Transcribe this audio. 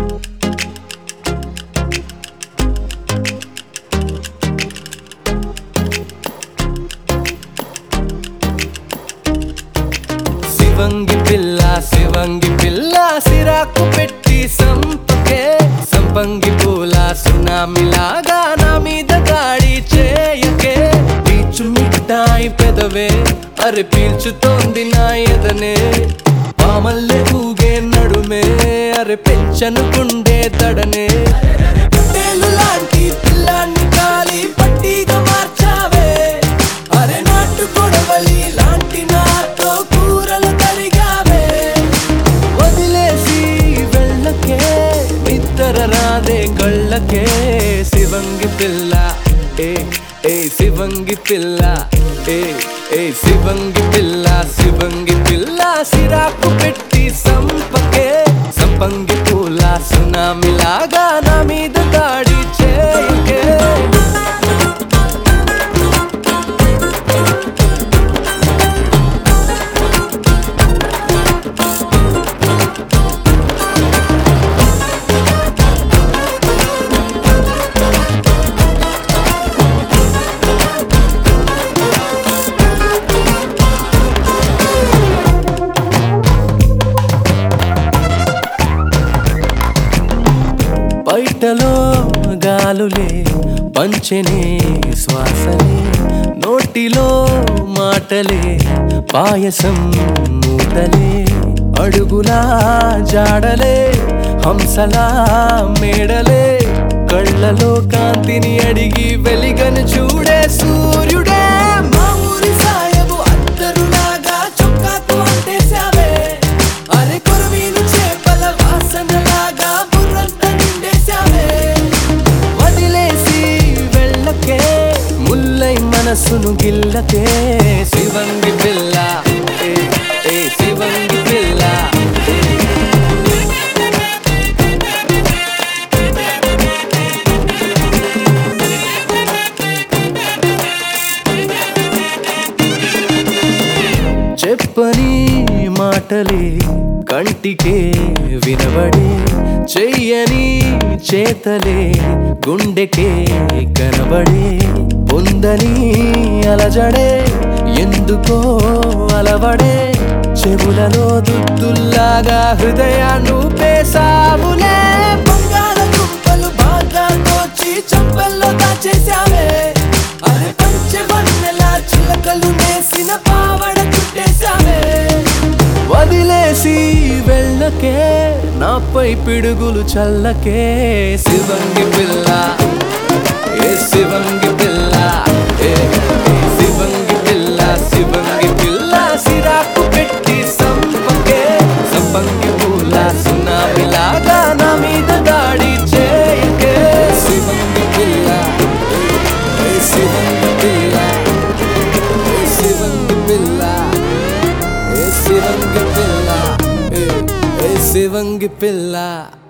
శివంగి పిల్ల శివంగి పిల్ల సిరాకు పెట్టి సంపకే సంపంగి పూల సునామిలాగా నా మీద దాడి చేయకే పీచు మిఠాయి పెదవే అరే పీల్చుతోంది నా ఎదనే పామల్లె ఊగే నడుమే అరే పెంచను గుండె దడనే పట్టేలు లాంటి పిల్లాన్ని కాలి పట్టిగా మార్చావే అరే నాటు కొడవలి లాంటి నాతో కూరలు తరిగావే వదిలేసి వెళ్ళకే నిద్ర రాదే కళ్ళకే శివంగి పిల్ల ఏ ఏ శివంగి పిల్ల ఏ ఏ శివంగి పిల్ల శివంగి పిల్ల సిరాకు పెట్టి సంపకే సంపంగి పూల సునామిలాగా నా మీద దాడి చేయకే బయటలో గాలులే పంచనే శ్వాసలే నోటిలో మాటలే పాయసం మూటలే అడుగులా జాడలే హంసలా మేడలే కళ్ళలో కాంతిని అడిగి వెలిగను చూడే సూర్యుడే మా ఊరి సాయబు అద్దరులాగా చొక్కాతో అంటేశావే అరే కొరవీను చేపల వాసనలాగా బుర్రంత నిండేశావే వదిలేసి వెళ్ళకే ముల్లై మనసును గిల్లకే శివంగి పిల్ల ఏ, ఏ శివంగి పిల్ల ఏ. చెప్పని మాటలే కంటికే వినబడే చెయ్యని చేతలే గుండెకే కనబడే పొందని అలజడే ఎందుకో అలవడే చెవులలో దుద్దుల్లాగా హృదయాన్ని పేసావులే బంగాళ దుంపలు బాగా దోచి చంపల్లో దాచేశావే అరే పంచవన్నెల చిలకలు నేసిన పావడ చుట్టేశావే వదిలేసి వెళ్ళకే నాపై పిడుగులు చల్లకే శివంగి పిల్ల ఏ శివంగి పిల్ల ఏ ఏ శివంగి పిల్ల శివంగి పిల్ల సిరాకు పెట్టి సంపకే సంపంగి పూల సునామిలాగా నా మీద దాడి చేయకే శివంగి పిల్ల ఏ శివంగి పిల్ల ఏ శివంగి పిల్ల ఏ శివంగి పిల్ల ఏ ఏ శివంగి పిల్ల